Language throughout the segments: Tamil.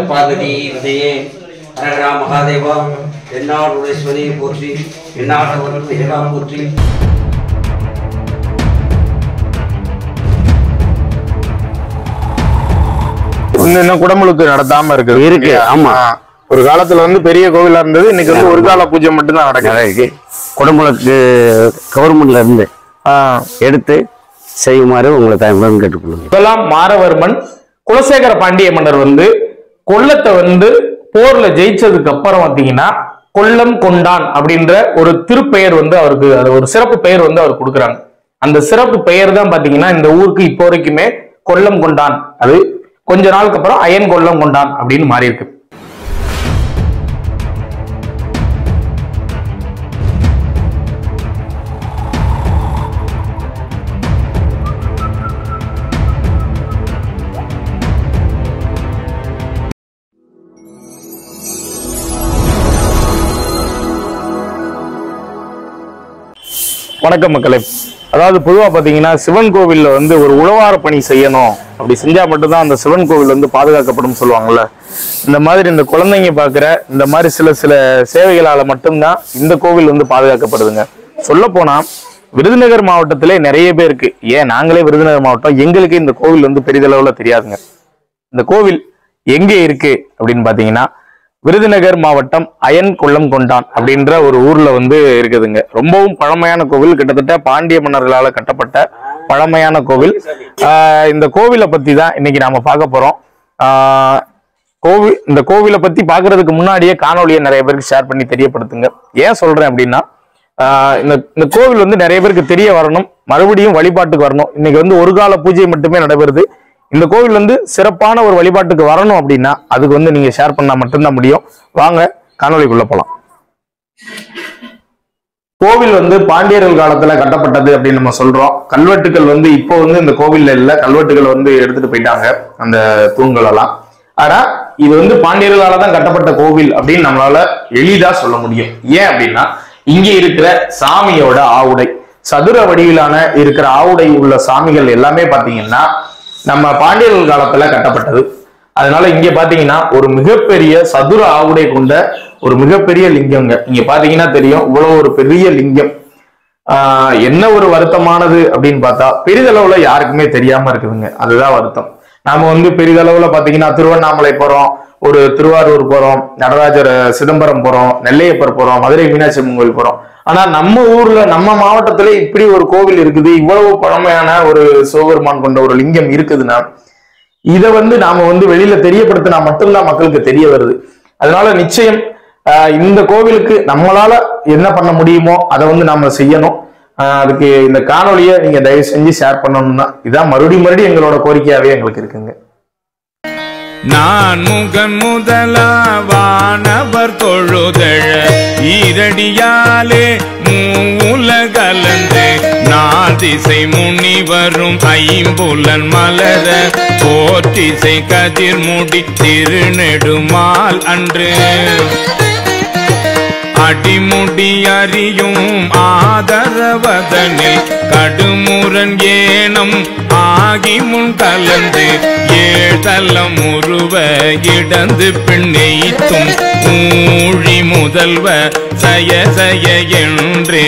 பார்வதி விதையே ஹரஹரா மகாதேவா என்னாடு உடேஸ்வரியை போற்றி என்னாட்டவர்கள் எல்லாம் போற்றி இன்னும் இன்னும் குடமுழுக்கு நடத்தாம இருக்குது இருக்கு, ஆமா. ஆ. ஒரு காலத்துல வந்து பெரிய கோவிலா இருந்தது இன்னைக்கு வந்து ஒரு கால பூஜை மட்டும்தான் நடக்குது இருக்கு குடமுழுக்கு கவர்மெண்ட்ல இருந்து ஆ. எடுத்து செய்யுமாறு உங்களை தாய்மரம் கேட்டுக்கொள்ளுங்க இப்பெல்லாம் மாரவர்மன் குலசேகர பாண்டிய மன்னர் வந்து கொல்லத்தை வந்து போர்ல ஜெயிச்சதுக்கு அப்புறம் பாத்தீங்கன்னா கொல்லம் கொண்டான் அப்படின்ற ஒரு திருப்பெயர் வந்து அவருக்கு அது ஒரு சிறப்பு பெயர் வந்து அவர் கொடுக்குறாங்க அந்த சிறப்பு பெயர் தான் பாத்தீங்கன்னா இந்த ஊருக்கு இப்போ வரைக்குமே கொல்லம் கொண்டான் அது கொஞ்ச நாளுக்கு அப்புறம் அயன் கொல்லம் கொண்டான் அப்படின்னு மாறி இருக்கு வணக்கம் மக்களே அதாவது பொதுவா பாத்தீங்கன்னா சிவன் கோவில்ல வந்து ஒரு உழவார பணி செய்யணும் அப்படி செஞ்சா மட்டும்தான் அந்த சிவன் கோவில் வந்து பாதுகாக்கப்படும் சொல்லுவாங்கல்ல இந்த மாதிரி இந்த குழந்தைங்க பாக்குற இந்த மாதிரி சில சில சேவைகளால மட்டும்தான் இந்த கோவில் வந்து பாதுகாக்கப்படுதுங்க சொல்ல போனா விருதுநகர் மாவட்டத்திலே நிறைய பேருக்கு ஏன் நாங்களே விருதுநகர் மாவட்டம் எங்களுக்கு இந்த கோவில் வந்து பெரிதளவுல தெரியாதுங்க இந்த கோவில் எங்கே இருக்கு அப்படின்னு பாத்தீங்கன்னா விருதுநகர் மாவட்டம் அயன் கொல்லம் கொண்டான் அப்படின்ற ஒரு ஊர்ல வந்து இருக்குதுங்க ரொம்பவும் பழமையான கோவில் கிட்டத்தட்ட பாண்டிய மன்னர்களால கட்டப்பட்ட பழமையான கோவில் ஆஹ் இந்த கோவிலை பத்தி தான் இன்னைக்கு நாம பார்க்க போறோம் ஆஹ் கோவில் இந்த கோவிலை பத்தி பார்க்கிறதுக்கு முன்னாடியே காணொலியை நிறைய பேருக்கு ஷேர் பண்ணி தெரியப்படுத்துங்க ஏன் சொல்றேன் அப்படின்னா ஆஹ் இந்த இந்த கோவில் வந்து நிறைய பேருக்கு தெரிய வரணும் மறுபடியும் வழிபாட்டுக்கு வரணும் இன்னைக்கு வந்து ஒரு கால பூஜை மட்டுமே நடைபெறுது இந்த கோவில் வந்து சிறப்பான ஒரு வழிபாட்டுக்கு வரணும் அப்படின்னா அதுக்கு வந்து நீங்க ஷேர் பண்ணா மட்டும்தான் முடியும் வாங்க காணொளிக்குள்ள போலாம் கோவில் வந்து பாண்டியர்கள் காலத்துல கட்டப்பட்டது அப்படின்னு நம்ம சொல்றோம் கல்வெட்டுகள் வந்து இப்போ வந்து இந்த கோவில்ல இல்ல கல்வெட்டுகள் வந்து எடுத்துட்டு போயிட்டாங்க அந்த தூண்கள் எல்லாம் ஆனா இது வந்து பாண்டியர்களால தான் கட்டப்பட்ட கோவில் அப்படின்னு நம்மளால எளிதா சொல்ல முடியும் ஏன் அப்படின்னா இங்க இருக்கிற சாமியோட ஆவுடை சதுர வடிவிலான இருக்கிற ஆவுடை உள்ள சாமிகள் எல்லாமே பாத்தீங்கன்னா நம்ம பாண்டியர்கள் காலத்துல கட்டப்பட்டது அதனால இங்க பாத்தீங்கன்னா ஒரு மிகப்பெரிய சதுர ஆவுடை கொண்ட ஒரு மிகப்பெரிய லிங்கங்க இங்க பாத்தீங்கன்னா தெரியும் இவ்வளவு ஒரு பெரிய லிங்கம் ஆஹ் என்ன ஒரு வருத்தமானது அப்படின்னு பார்த்தா பெரிதளவுல யாருக்குமே தெரியாம இருக்குதுங்க அதுதான் வருத்தம் நாம வந்து பெரிதளவுல பாத்தீங்கன்னா திருவண்ணாமலை போறோம் ஒரு திருவாரூர் போறோம் நடராஜர் அஹ், சிதம்பரம் போறோம் நெல்லையப்பர் போறோம் மதுரை மீனாட்சி அம்மன் கோயில் போறோம் ஆனா நம்ம ஊர்ல நம்ம மாவட்டத்துல இப்படி ஒரு கோவில் இருக்குது இவ்வளவு பழமையான ஒரு சிவபெருமான் கொண்ட ஒரு லிங்கம் இருக்குதுன்னா இதை வந்து நாம வந்து வெளியில தெரியப்படுத்தினா மட்டும்தான் மக்களுக்கு தெரிய வருது அதனால நிச்சயம் ஆஹ், இந்த கோவிலுக்கு நம்மளால என்ன பண்ண முடியுமோ அதை வந்து நாம செய்யணும் ஆஹ், அதுக்கு இந்த காணொலியை நீங்க தயவு செஞ்சு ஷேர் பண்ணணும்னா இதான் மறுபடியும் மறுபடியும் எங்களோட கோரிக்கையாவே எங்களுக்கு இருக்குங்க நான் முகன் முதலாவானவர் தொழுதழ ஈரடியாலே மூலகலந்து நான் திசை முனிவரும் ஐம்புலன் மலர போற்றிசை கதிர் முடி திருநெடுமால் அன்று அடிமுடி அறியும் ஆதரவதனில் கடுமுரன் ஏனம் ஆகி முன் கலந்து ஏழலம் உருவ இடந்து பின்னெய்த்தும் ஊழி முதல்வ சய சய என்று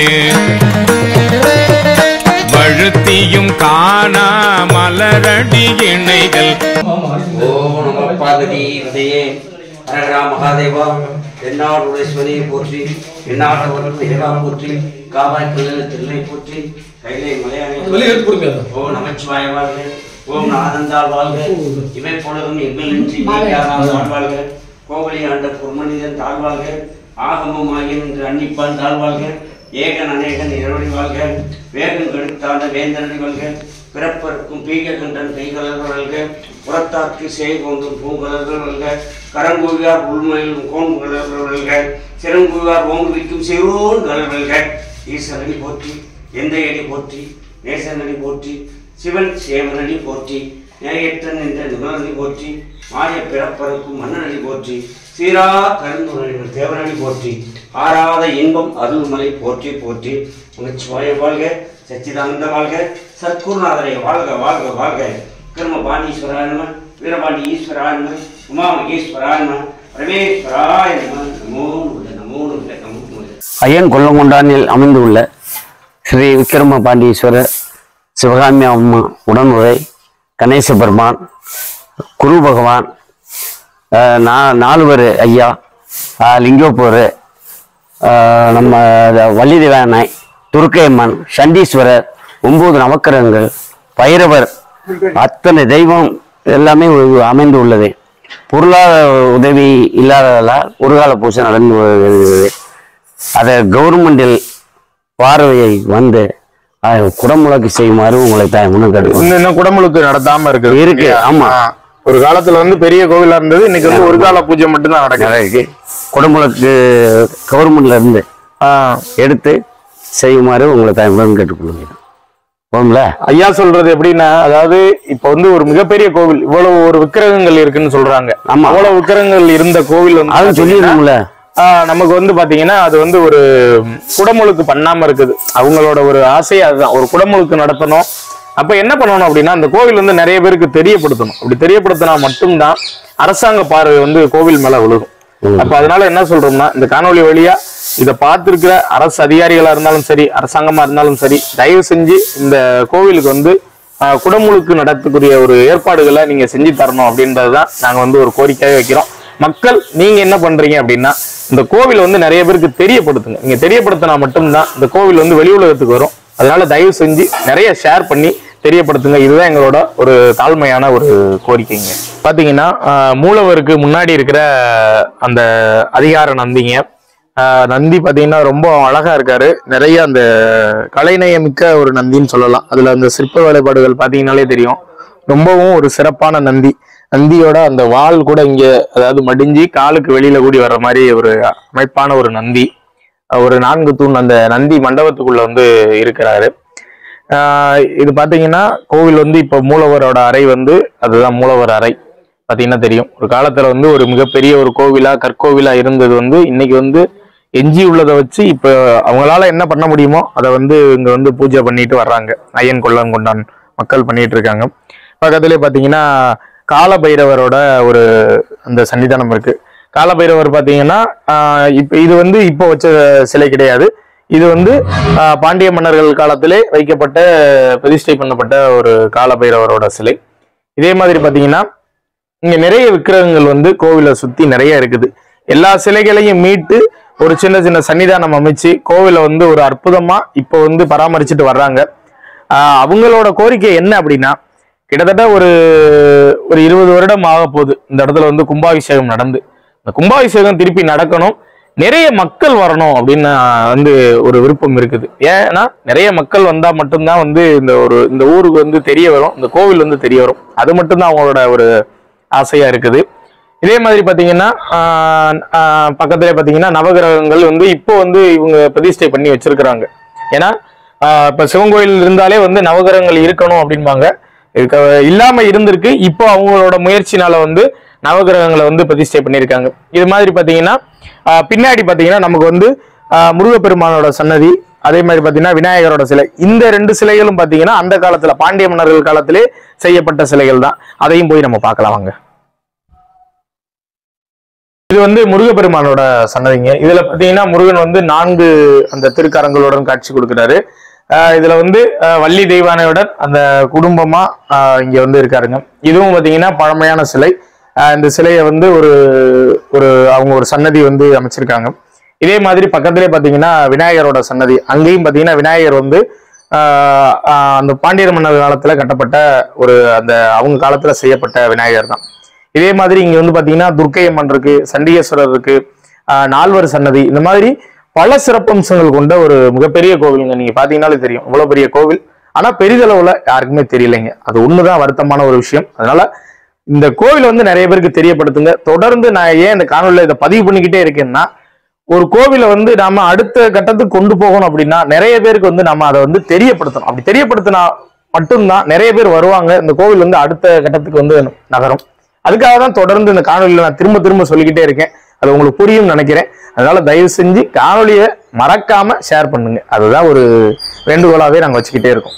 வழுத்தியும் காணா மலரடி இணைகள் ஓம் நம பார்வதி விதையே ஹரஹரா மகாதேவா என்னாடு உடேஸ்வரியை போற்றி என்னாட்டவர்கள் எல்லாம் போற்றி காவாய் பிள்ளை தில்லை போற்றி கைலை மலையாளி ஓம் நமச்சிவாய வாழ்க ஓம் ஆனந்தால் வாழ்க இவை பொழுதும் எங்களின்றி நீங்காதாம் தாழ்வாழ்க கோவலி ஆண்ட பொன்மனிதன் தாழ்வாழ்க ஆகமம் ஆகிய என்று அன்னிப்பான் தாழ்வாழ்க ஏகன் அநேகன் இரவடி வாழ்க வேகம் கெடுத்தாண்ட வேந்தனடி வாழ்க பிறப்பருக்கும் பீக கண்டன் கைகலர்கள் வல்க புறத்தாக்கு சேய் கொண்டும் பூங்கலர்கள் வல்க கரங்குவியார் உள்மயிலும் கோண்கலர்கள் வல்க சிறங்குவியார் ஓங்குவிக்கும் சிறுவோன் கலர்கள் ஈஸ்வரனை போற்றி எந்த அடி போற்றி நேசனடி போற்றி சிவன் சேவனடி போற்றி நேயற்றன் என்ற நிபுணனடி போற்றி மாய பிறப்பருக்கும் மன்னனடி போற்றி சீரா கருந்துணர்கள் தேவனடி போற்றி ஆறாத இன்பம் அருள்மலை போற்றி போற்றி நமச்சிவாய வாழ்க சச்சிதானந்த வாழ்க சத்குருநாதரை வாழ்க வாழ்க வாழ்க கர்ம பாணீஸ்வராய நம வீரபாண்டி ஈஸ்வராய நம உமா மகேஸ்வராய நம பரமேஸ்வராய நம நமோ நம நமோ நம நமோ நம ஐயன் கொல்லங்கொண்டானில் அமைந்துள்ள ஸ்ரீ விக்ரம பாண்டீஸ்வரர் சிவகாமி அம்மா உடனுரை கணேச பெருமான் குரு பகவான் அஹ், நா- நால்வர் ஐயா அஹ், லிங்கோப்பூர் அஹ், நம்ம வள்ளிதேவானை துர்க்கையம்மன் சண்டீஸ்வரர் ஒன்பது நவக்கிரகங்கள் பைரவர் அத்தனை தெய்வம் எல்லாமே உ- அமைந்து உள்ளது பொருளாதார உதவி இல்லாததால் ஒரு கால பூஜை நடந்து வருகிறது அதை கவர்மெண்டில் பார்வையை வந்து அதை குடமுழக்கு செய்யுமாறு உங்களை தாய் முன்னெடுக்கும் இன்னும் இன்னும் குடமுழுக்கு நடத்தாம இருக்கு இருக்கு, ஆமா. ஆ. ஒரு காலத்துல வந்து பெரிய கோவிலா இருந்தது இன்னைக்கு வந்து ஒரு கால பூஜை மட்டும்தான் நடக்குது குடமுழக்கு கவர்மெண்ட்ல இருந்து ஆ. எடுத்து செய்யுமாறு உங்களை தாய் முடன் கேட்டுக்கொள்கிறேன் போகும்ல ஐயா சொல்றது எப்படின்னா அதாவது இப்ப வந்து ஒரு மிகப்பெரிய கோவில் இவ்வளவு ஒரு விக்கிரகங்கள் இருக்குன்னு சொல்றாங்க ஆமா. அவ்வளவு விக்கிரகங்கள் இருந்த கோவில் வந்து அதுவும் சொல்லிடுங்கள ஆ, நமக்கு வந்து பாத்தீங்கன்னா அது வந்து ஒரு குடமுழுக்கு பண்ணாம இருக்குது அவங்களோட ஒரு ஆசையே அதுதான் ஒரு குடமுழுக்கு நடத்தணும் அப்ப என்ன பண்ணணும் அப்படின்னா அந்த கோவில் வந்து நிறைய பேருக்கு தெரியப்படுத்தணும் அப்படி தெரியப்படுத்தினா மட்டும்தான் அரசாங்க பார்வை வந்து கோவில் மேல விழுகும் அப்ப அதனால என்ன சொல்றோம்னா இந்த காணொளி வழியா இதை பார்த்திருக்கிற அரசு அதிகாரிகளா இருந்தாலும் சரி அரசாங்கமா இருந்தாலும் சரி தயவு செஞ்சு இந்த கோவிலுக்கு வந்து ஆஹ், குடமுழுக்கு நடத்தக்கூடிய ஒரு ஏற்பாடுகளை நீங்க செஞ்சு தரணும் அப்படின்றதுதான் நாங்க வந்து ஒரு கோரிக்கையாக வைக்கிறோம் மக்கள் நீங்க என்ன பண்றீங்க அப்படின்னா இந்த கோவில் வந்து நிறைய பேருக்கு தெரியப்படுத்துங்க நீங்க தெரியப்படுத்தினா மட்டும்தான் இந்த கோவில் வந்து வெளி உலகத்துக்கு வரும் அதனால தயவு செஞ்சு நிறைய ஷேர் பண்ணி தெரியப்படுத்துங்க இதுதான் எங்களோட ஒரு தாழ்மையான ஒரு கோரிக்கைங்க பாத்தீங்கன்னா ஆஹ், மூலவருக்கு முன்னாடி இருக்கிற அந்த அதிகார நந்திங்க ஆஹ், நந்தி பாத்தீங்கன்னா ரொம்ப அழகா இருக்காரு நிறைய அந்த கலைநயமிக்க ஒரு நந்தின்னு சொல்லலாம் அதுல அந்த சிற்ப வேலைப்பாடுகள் பாத்தீங்கன்னாலே தெரியும் ரொம்பவும் ஒரு சிறப்பான நந்தி நந்தியோட அந்த வால் கூட இங்க அதாவது மடிஞ்சு காலுக்கு வெளியில கூடி வர்ற மாதிரி ஒரு அமைப்பான ஒரு நந்தி ஒரு நான்கு தூண் அந்த நந்தி மண்டபத்துக்குள்ள வந்து இருக்கிறாரு ஆஹ் இது பாத்தீங்கன்னா கோவில் வந்து இப்ப மூலவரோட அறை வந்து அதுதான் மூலவர் அறை பாத்தீங்கன்னா தெரியும் ஒரு காலத்துல வந்து ஒரு மிகப்பெரிய ஒரு கோவிலா கற்கோவிலா இருந்தது வந்து இன்னைக்கு வந்து எஞ்சி உள்ளதை வச்சு இப்ப அவங்களால என்ன பண்ண முடியுமோ அதை வந்து இங்க வந்து பூஜை பண்ணிட்டு வர்றாங்க ஐயன் கொள்ளன் கொண்டான் மக்கள் பண்ணிட்டு இருக்காங்க பக்கத்துலயே பாத்தீங்கன்னா காலபைரவரோட ஒரு அந்த சன்னிதானம் இருக்கு காலபைரவர் பாத்தீங்கன்னா ஆஹ் இப்ப இது வந்து இப்போ வச்ச சிலை கிடையாது இது வந்து ஆஹ் பாண்டிய மன்னர்கள் காலத்திலே வைக்கப்பட்ட பிரதிஷ்டை பண்ணப்பட்ட ஒரு காலபைரவரோட சிலை இதே மாதிரி பாத்தீங்கன்னா இங்க நிறைய விக்கிரகங்கள் வந்து கோவிலை சுத்தி நிறைய இருக்குது எல்லா சிலைகளையும் மீட்டு ஒரு சின்ன சின்ன சன்னிதானம் அமைச்சு கோவிலை வந்து ஒரு அற்புதமா இப்போ வந்து பராமரிச்சுட்டு வர்றாங்க ஆஹ் அவங்களோட கோரிக்கை என்ன அப்படின்னா கிட்டத்தட்ட ஒரு ஒரு இருபது வருடம் ஆக போகுது இந்த இடத்துல வந்து கும்பாபிஷேகம் நடந்து இந்த கும்பாபிஷேகம் திருப்பி நடக்கணும் நிறைய மக்கள் வரணும் அப்படின்னு ஆஹ் வந்து ஒரு விருப்பம் இருக்குது ஏன்னா நிறைய மக்கள் வந்தா மட்டும்தான் வந்து இந்த ஒரு இந்த ஊருக்கு வந்து தெரிய வரும் இந்த கோவில் வந்து தெரிய வரும் அது மட்டும்தான் அவங்களோட ஒரு ஆசையா இருக்குது இதே மாதிரி பாத்தீங்கன்னா ஆஹ் ஆஹ் பக்கத்திலே பாத்தீங்கன்னா நவகிரகங்கள் வந்து இப்போ வந்து இவங்க பிரதிஷ்டை பண்ணி வச்சிருக்கிறாங்க ஏன்னா ஆஹ் இப்ப சிவன் கோயில் இருந்தாலே வந்து நவகிரகங்கள் இருக்கணும் அப்படிம்பாங்க இருக்க இல்லாம இருந்திருக்கு இப்போ அவங்களோட முயற்சினால வந்து நவகிரகங்களை வந்து பிரதிஷ்டை பண்ணியிருக்காங்க இது மாதிரி பாத்தீங்கன்னா ஆஹ் பின்னாடி பாத்தீங்கன்னா நமக்கு வந்து ஆஹ் முருகப்பெருமானோட சன்னதி அதே மாதிரி பாத்தீங்கன்னா விநாயகரோட சிலை இந்த ரெண்டு சிலைகளும் பாத்தீங்கன்னா அந்த காலத்துல பாண்டிய மன்னர்கள் காலத்திலே செய்யப்பட்ட சிலைகள் தான் அதையும் போய் நம்ம பார்க்கலாம் வாங்க இது வந்து முருகப்பெருமானோட சன்னதிங்க இதுல பாத்தீங்கன்னா முருகன் வந்து நான்கு அந்த திருக்கரங்களுடன் காட்சி கொடுக்கிறாரு ஆஹ் இதுல வந்து ஆஹ் வள்ளி தெய்வானையுடன் அந்த குடும்பமா ஆஹ் இங்க வந்து இருக்காருங்க இதுவும் பாத்தீங்கன்னா பழமையான சிலை ஆஹ் இந்த சிலையை வந்து ஒரு ஒரு அவங்க ஒரு சன்னதி வந்து அமைச்சிருக்காங்க இதே மாதிரி பக்கத்திலே பாத்தீங்கன்னா விநாயகரோட சன்னதி அங்கேயும் பாத்தீங்கன்னா விநாயகர் வந்து ஆஹ் ஆஹ் அந்த பாண்டியர் மன்னர் காலத்துல கட்டப்பட்ட ஒரு அந்த அவங்க காலத்துல செய்யப்பட்ட விநாயகர் தான் இதே மாதிரி இங்க வந்து பாத்தீங்கன்னா துர்க்கையம்மன் இருக்கு சண்டிகேஸ்வரர் இருக்கு ஆஹ் நால்வர் சன்னதி இந்த மாதிரி பல சிறப்பம்சங்கள் கொண்ட ஒரு மிகப்பெரிய கோவிலுங்க நீங்க பாத்தீங்கன்னாலே தெரியும் இவ்வளவு பெரிய கோவில் ஆனா பெரிதளவுல யாருக்குமே தெரியலைங்க அது ஒண்ணுதான் வருத்தமான ஒரு விஷயம் அதனால இந்த கோவில் வந்து நிறைய பேருக்கு தெரியப்படுத்துங்க தொடர்ந்து நான் ஏன் இந்த காணொலியில இதை பதிவு பண்ணிக்கிட்டே இருக்கேன்னா ஒரு கோவிலை வந்து நாம அடுத்த கட்டத்துக்கு கொண்டு போகணும் அப்படின்னா நிறைய பேருக்கு வந்து நம்ம அதை வந்து தெரியப்படுத்தணும் அப்படி தெரியப்படுத்தினா மட்டும்தான் நிறைய பேர் வருவாங்க இந்த கோவில் வந்து அடுத்த கட்டத்துக்கு வந்து நகரும் அதுக்காக தான் தொடர்ந்து இந்த காணொலியில நான் திரும்ப திரும்ப சொல்லிக்கிட்டே இருக்கேன் அது உங்களுக்கு புரியும் நினைக்கிறேன் அதனால தயவு செஞ்சு காணொலியை மறக்காம ஷேர் பண்ணுங்க அதுதான் ஒரு வேண்டுகோளாவே நாங்க வச்சுக்கிட்டே இருக்கோம்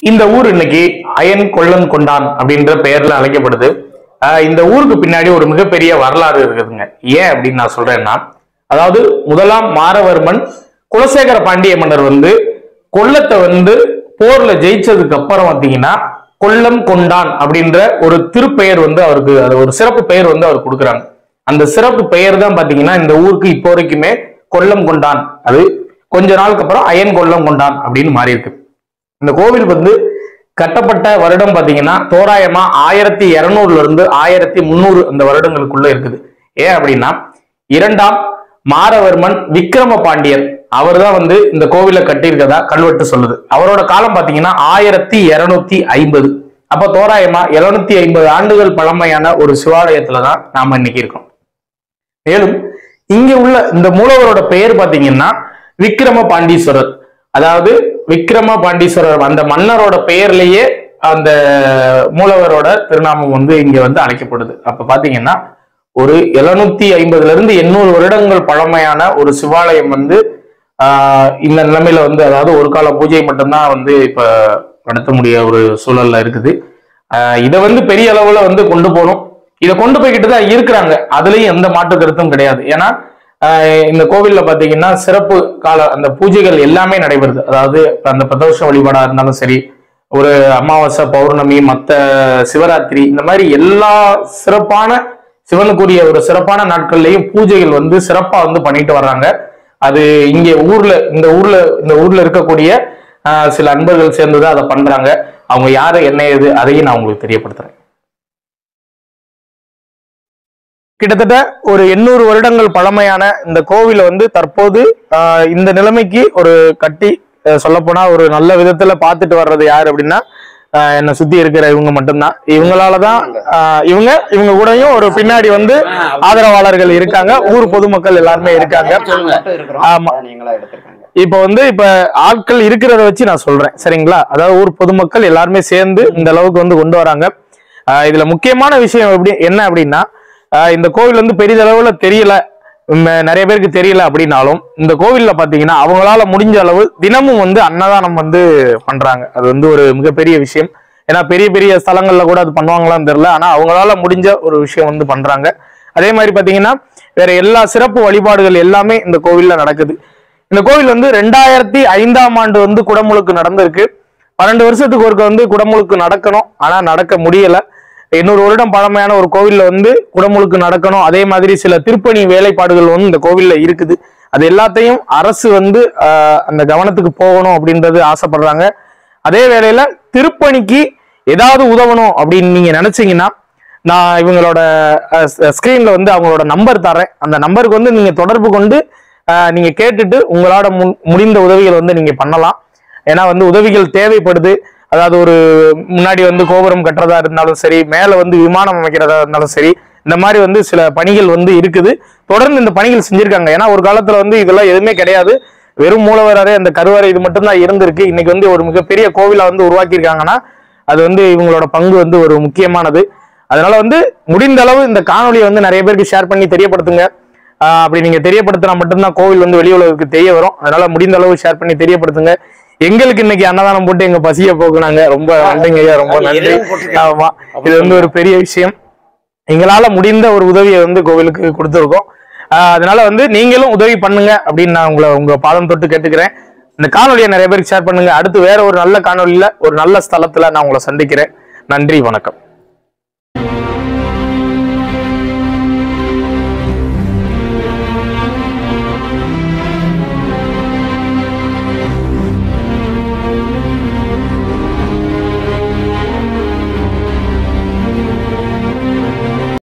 இந்த ஊர் இன்னைக்கு அயன் கொள்ளன் கொண்டான் அப்படின்ற பெயர்ல அழைக்கப்படுது ஆஹ் இந்த ஊருக்கு பின்னாடி ஒரு மிகப்பெரிய வரலாறு இருக்குதுங்க ஏன் அப்படின்னு நான் சொல்றேன்னா அதாவது முதலாம் மாரவர்மன் குலசேகர பாண்டிய மன்னர் வந்து கொல்லத்தை வந்து போர்ல ஜெயிச்சதுக்கு அப்புறம் பார்த்தீங்கன்னா கொல்லம் கொண்டான் அப்படின்ற ஒரு திருப்பெயர் வந்து அவருக்கு அது ஒரு சிறப்பு பெயர் வந்து அவர் கொடுக்குறாங்க அந்த சிறப்பு பெயர் தான் பாத்தீங்கன்னா இந்த ஊருக்கு இப்போ வரைக்குமே கொல்லம் கொண்டான் அது கொஞ்ச நாளுக்கு அப்புறம் அயன் கொல்லம் கொண்டான் அப்படின்னு மாறி இருக்கு இந்த கோவில் வந்து கட்டப்பட்ட வருடம் பாத்தீங்கன்னா தோராயமா ஆயிரத்தி இருநூறுல இருந்து ஆயிரத்தி முந்நூறு அந்த வருடங்களுக்குள்ள இருக்குது ஏன் அப்படின்னா இரண்டாம் மாரவர்மன் விக்ரம பாண்டியர் அவர் தான் வந்து இந்த கோவிலை கட்டியிருக்கதா கல்வெட்டு சொல்லுது அவரோட காலம் பாத்தீங்கன்னா ஆயிரத்தி இருநூத்தி ஐம்பது அப்ப தோராயமா எழுநூத்தி ஐம்பது ஆண்டுகள் பழமையான ஒரு சிவாலயத்துல தான் நாம இன்னைக்கு இருக்கோம் மேலும் இங்க உள்ள இந்த மூலவரோட பெயர் பாத்தீங்கன்னா விக்ரம பாண்டீஸ்வரர் அதாவது விக்ரம பாண்டீஸ்வரர் அந்த மன்னரோட பெயர்லயே அந்த மூலவரோட திருநாமம் வந்து இங்க வந்து அழைக்கப்படுது அப்ப பாத்தீங்கன்னா ஒரு எழுநூத்தி ஐம்பதுல இருந்து எண்ணூறு வருடங்கள் பழமையான ஒரு சிவாலயம் வந்து ஆஹ் இந்த நிலைமையில வந்து அதாவது ஒரு கால பூஜை மட்டும்தான் வந்து இப்ப நடத்த முடிய ஒரு சூழல்ல இருக்குது ஆஹ் இதை வந்து பெரிய அளவுல வந்து கொண்டு போகணும் இதை கொண்டு போய்கிட்டு தான் இருக்கிறாங்க அதுலயும் எந்த மாற்று கருத்தும் கிடையாது ஏன்னா ஆஹ் இந்த கோவில்ல பாத்தீங்கன்னா சிறப்பு கால அந்த பூஜைகள் எல்லாமே நடைபெறுது அதாவது இப்ப அந்த பிரதோஷ வழிபாடா இருந்தாலும் சரி ஒரு அமாவாசை பௌர்ணமி மத்த சிவராத்திரி இந்த மாதிரி எல்லா சிறப்பான சிவனுக்குரிய ஒரு சிறப்பான நாட்கள்லயும் பூஜைகள் வந்து சிறப்பா வந்து பண்ணிட்டு வர்றாங்க அது இங்க ஊர்ல இந்த ஊர்ல இந்த ஊர்ல இருக்கக்கூடிய ஆஹ் சில அன்பர்கள் சேர்ந்துதான் அதை பண்றாங்க அவங்க யாரு என்ன ஏது அதையும் நான் உங்களுக்கு தெரியப்படுத்துறேன் கிட்டத்தட்ட ஒரு எண்ணூறு வருடங்கள் பழமையான இந்த கோவிலை வந்து தற்போது ஆஹ் இந்த நிலைமைக்கு ஒரு கட்டி சொல்ல போனா ஒரு நல்ல விதத்துல பார்த்துட்டு வர்றது யார் அப்படின்னா ஆஹ் என்னை சுத்தி இருக்கிற இவங்க மட்டும்தான் இவங்களாலதான் ஆஹ் இவங்க இவங்க கூடயும் ஒரு பின்னாடி வந்து ஆதரவாளர்கள் இருக்காங்க ஊர் பொதுமக்கள் எல்லாருமே இருக்காங்க ஆமா நீங்களா எடுத்திருக்காங்க இப்ப வந்து இப்ப ஆட்கள் இருக்கிறத வச்சு நான் சொல்றேன் சரிங்களா அதாவது ஊர் பொதுமக்கள் எல்லாருமே சேர்ந்து இந்த அளவுக்கு வந்து கொண்டு வராங்க ஆஹ் இதுல முக்கியமான விஷயம் எப்படி என்ன அப்படின்னா ஆஹ் இந்த கோவில் வந்து பெரிதளவுல தெரியல உம், நிறைய பேருக்கு தெரியல அப்படின்னாலும் இந்த கோவில்ல பாத்தீங்கன்னா அவங்களால முடிஞ்ச அளவு தினமும் வந்து அன்னதானம் வந்து பண்றாங்க அது வந்து ஒரு மிகப்பெரிய விஷயம் ஏன்னா பெரிய பெரிய ஸ்தலங்கள்ல கூட அது பண்ணுவாங்களான்னு தெரியல ஆனா அவங்களால முடிஞ்ச ஒரு விஷயம் வந்து பண்றாங்க அதே மாதிரி பாத்தீங்கன்னா வேற எல்லா சிறப்பு வழிபாடுகள் எல்லாமே இந்த கோவில்ல நடக்குது இந்த கோவில் வந்து ரெண்டாயிரத்தி ஐந்தாம் ஆண்டு வந்து குடமுழுக்கு நடந்திருக்கு பன்னெண்டு வருஷத்துக்கு ஒருக்க வந்து குடமுழுக்கு நடக்கணும் ஆனா நடக்க முடியல எண்ணூறு வருடம் பழமையான ஒரு கோவில்ல வந்து குடமுழுக்கு நடக்கணும் அதே மாதிரி சில திருப்பணி வேலைப்பாடுகள் வந்து இந்த கோவில்ல இருக்குது அது எல்லாத்தையும் அரசு வந்து ஆஹ், அந்த கவனத்துக்கு போகணும் அப்படின்றது ஆசைப்படுறாங்க அதே வேளையில திருப்பணிக்கு ஏதாவது உதவணும் அப்படின்னு நீங்க நினைச்சீங்கன்னா நான் இவங்களோட ஸ்கிரீன்ல வந்து அவங்களோட நம்பர் தரேன் அந்த நம்பருக்கு வந்து நீங்க தொடர்பு கொண்டு அஹ், நீங்க கேட்டுட்டு உங்களால முன்- முடிந்த உதவிகள் வந்து நீங்க பண்ணலாம் ஏன்னா வந்து உதவிகள் தேவைப்படுது அதாவது ஒரு முன்னாடி வந்து கோபுரம் கட்டுறதா இருந்தாலும் சரி மேல வந்து விமானம் அமைக்கிறதா இருந்தாலும் சரி இந்த மாதிரி வந்து சில பணிகள் வந்து இருக்குது தொடர்ந்து இந்த பணிகள் செஞ்சிருக்காங்க ஏன்னா ஒரு காலத்துல வந்து இதெல்லாம் எதுவுமே கிடையாது வெறும் மூலவரே அந்த கருவறை இது மட்டும்தான் இருந்திருக்கு இன்னைக்கு வந்து ஒரு மிகப்பெரிய கோவிலா வந்து உருவாக்கியிருக்காங்கன்னா அது வந்து இவங்களோட பங்கு வந்து ஒரு முக்கியமானது அதனால வந்து முடிந்த அளவு இந்த காணொலியை வந்து நிறைய பேருக்கு ஷேர் பண்ணி தெரியப்படுத்துங்க ஆஹ் அப்படி நீங்க தெரியப்படுத்தினா மட்டும்தான் கோவில் வந்து வெளி உலகுக்கு தெரிய வரும் அதனால முடிந்த அளவு ஷேர் பண்ணி தெரியப்படுத்துங்க எங்களுக்கு இன்னைக்கு அன்னதானம் போட்டு எங்க பசியை போக்குனாங்க ரொம்ப நன்றிங்க ஐயா ரொம்ப நன்றி ஆமா இது வந்து ஒரு பெரிய விஷயம் எங்களால முடிந்த ஒரு உதவியை வந்து கோவிலுக்கு கொடுத்துருக்கோம் ஆஹ் அதனால வந்து நீங்களும் உதவி பண்ணுங்க அப்படின்னு நான் உங்களை உங்க பாதம் தொட்டு கேட்டுக்கிறேன் இந்த காணொலியை நிறைய பேருக்கு ஷேர் பண்ணுங்க அடுத்து வேற ஒரு நல்ல காணொலியில ஒரு நல்ல ஸ்தலத்துல நான் உங்களை சந்திக்கிறேன் நன்றி வணக்கம்